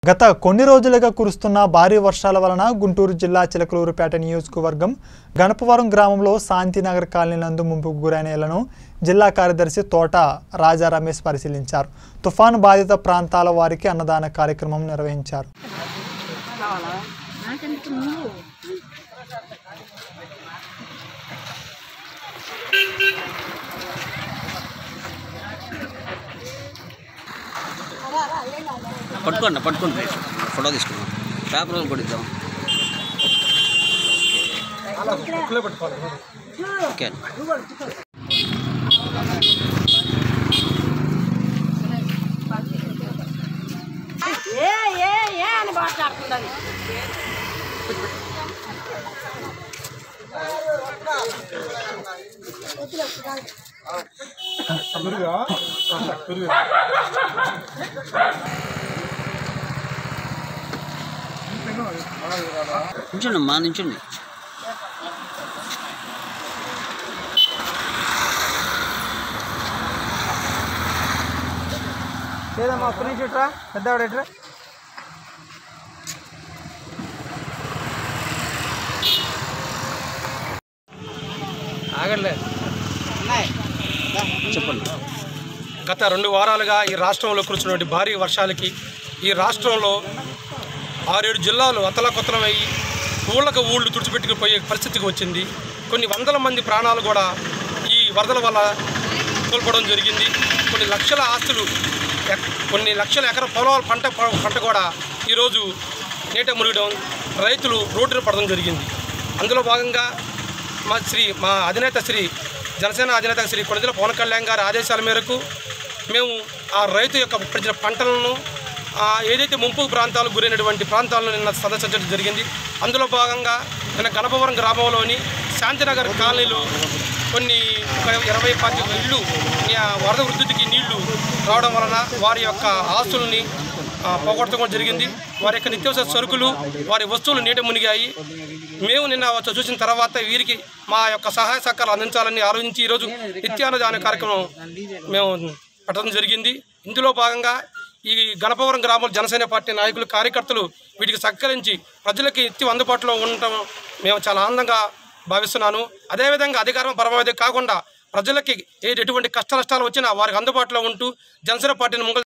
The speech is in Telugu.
గత కొన్ని రోజులుగా కురుస్తున్న భారీ వర్షాల వలన గుంటూరు జిల్లా చిలకలూరుపేట నియోజకవర్గం గణపవరం గ్రామంలో శాంతినగర్ కాలనీ నందు ముంపుకు గురైన ఇళ్లను జిల్లా కార్యదర్శి తోట రాజా రమేష్ పరిశీలించారు తుఫాను బాధిత ప్రాంతాల వారికి అన్నదాన కార్యక్రమం నిర్వహించారు పట్టుకోండి పట్టుకోండి ఫోటో తీసుకుందాం పేపర్ కూడా ఇద్దాం ఓకే ఏ ఏ ఏ అని మాట్లాడుతున్నది నించండి అమ్మా నించండి లేదమ్మా ఒక్క నిమిషం ఇట్రా పెద్దవాడు ఇట్రా ఆగలే చెప్పండి గత రెండు వారాలుగా ఈ రాష్ట్రంలో కురుస్తున్నటువంటి భారీ వర్షాలకి ఈ రాష్ట్రంలో ఆరేడు జిల్లాలు అతలకొతలమయ్యి ఊళ్ళకు ఊళ్ళు తుడిచిపెట్టుకుపోయే పరిస్థితికి వచ్చింది కొన్ని వందల మంది ప్రాణాలు కూడా ఈ వరదల వల్ల కోల్పోవడం జరిగింది కొన్ని లక్షల ఆస్తులు ఎక్- కొన్ని లక్షల ఎకర పొలాల పంట పంట కూడా ఈరోజు నీట మునిగడం రైతులు రోడ్డున పడడం జరిగింది అందులో భాగంగా మా శ్రీ మా అధినేత శ్రీ జనసేన అధినేత శ్రీ కొణిదెల పవన్ కళ్యాణ్ గారి ఆదేశాల మేరకు మేము ఆ రైతు యొక్క పండించిన పంటలను ఆ, ఏదైతే ముంపు ప్రాంతాలకు గురైనటువంటి ప్రాంతాలను నిన్న సందర్శించడం జరిగింది అందులో భాగంగా నిన్న గణపవరం గ్రామంలోని శాంతినగర్ కాలనీలో కొన్ని ఒక ఇరవై పాతి ఇళ్ళు ఈ వరద వృద్ధికి నీళ్లు రావడం వలన వారి యొక్క ఆస్తుల్ని ఆ, పోగొట్టడం జరిగింది వారి యొక్క నిత్యావసర సరుకులు వారి వస్తువులు నీట మునిగాయి మేము నిన్న వచ్చి చూసిన తర్వాత వీరికి మా యొక్క సహాయ సహకారాలు అందించాలని ఆలోచించి ఈరోజు నిత్యాన్నదాన కార్యక్రమం మేము పెట్టడం జరిగింది ఇందులో భాగంగా ఈ గణపవరం గ్రామంలో జనసేన పార్టీ నాయకులు కార్యకర్తలు వీటికి సహకరించి ప్రజలకి నిత్యం అందుబాటులో ఉండటం మేము చాలా ఆనందంగా భావిస్తున్నాను అదేవిధంగా అధికారం పరమావధి కాకుండా ప్రజలకి ఏ ఎటువంటి కష్ట నష్టాలు వచ్చినా వారికి అందుబాటులో ఉంటూ జనసేన పార్టీని ముంగల్